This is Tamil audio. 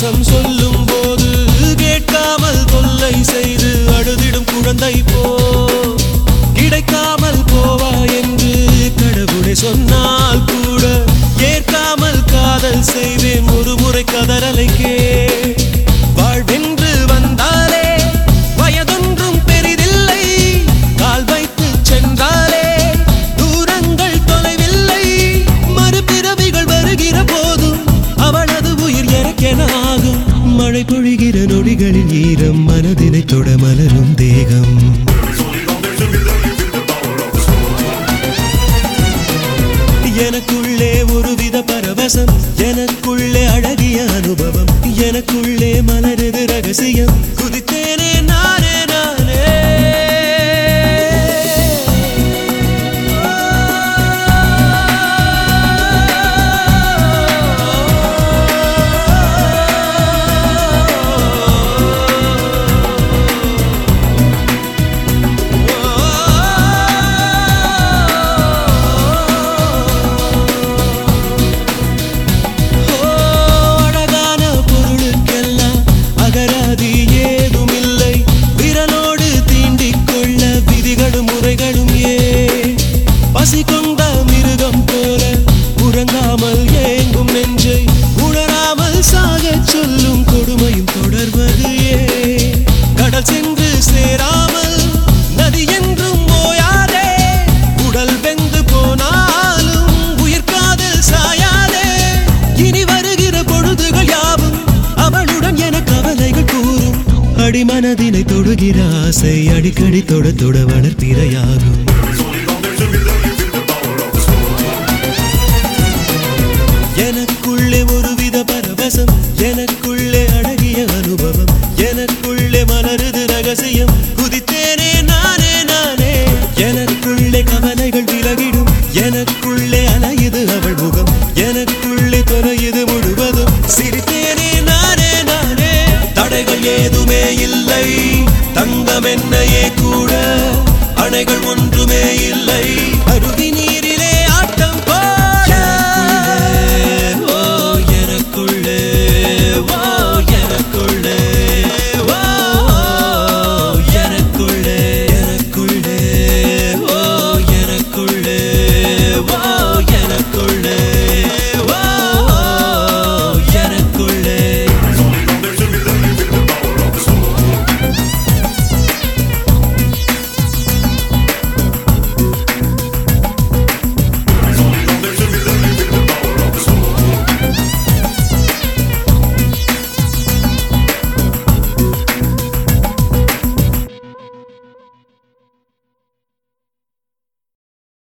பரவசம் சொல்லும் போது கேட்காமல் தொல்லை செய்து அழுதிடும் குழந்தை போ கிடைக்காமல் போவா என்று கடவுளை சொன்னால் கூட ஏற்காமல் காதல் செய்வேன் ஒரு முறை கதறலைக்கே வாழ்வென்று வந்தாலே வயதொன்றும் பெரிதில்லை கால் வைத்து சென்றாலே தூரங்கள் தொலைவில்லை மறுபிறவிகள் வருகிற போதும் அவளது உயிர் எனக்கெனாகும் மழை பொழிகிற நொடிகளில் ஈரம் மனதினை தொட மலரும் தேகம் எனக்குள்ளே ஒருவித பரவசம் எனக்குள்ளே அழகிய அனுபவம் எனக்குள்ளே மலருது ரகசியம் குதித்தேனே நானே நானே ஓ, அழகான பொருளுக்கெல்லாம் அகராதி ஏதுமில்லை விரலோடு தீண்டிக் கொள்ள விதிகளும் முறைகளும் ஏ பசி கொண்ட மிருகம் போல உறங்காமல் ஏங்கும் நெஞ்சை உணராமல் சாகச் சொல்லும் கொடுமையும் தொடர்வது ஏ கடல் சென்று சேராமல் நதி என்றும் ஓயாதே உடல் வெந்து போனாலும் உயிர் காதல் சாயாதே இனி வருகிற பொழுதுகள் யாவும் அவளுடன் என கவலைகள் கூறும் அடிமனதினை தொடுகிற ஆசை அடிக்கடி தொட தொட வளர்ப்பிரையாகும் எனக்குள்ளே ஒருவித பரவசம் எனக்குள்ளே அழகிய அனுபவம் எனக்குள்ளே மலருது ரகசியம் குதித்தேனே நானே நானே எனக்குள்ளே கவலைகள் விலகிடும் எனக்குள்ளே அலையுது அவள் முகம் எனக்குள்ளே தொலையுது முழுவதும் சிரித்தேனே நானே நானே தடைகள் ஏதுமே இல்லை தங்கம் என்னையே கூட அணைகள் ஒன்றுமே இல்லை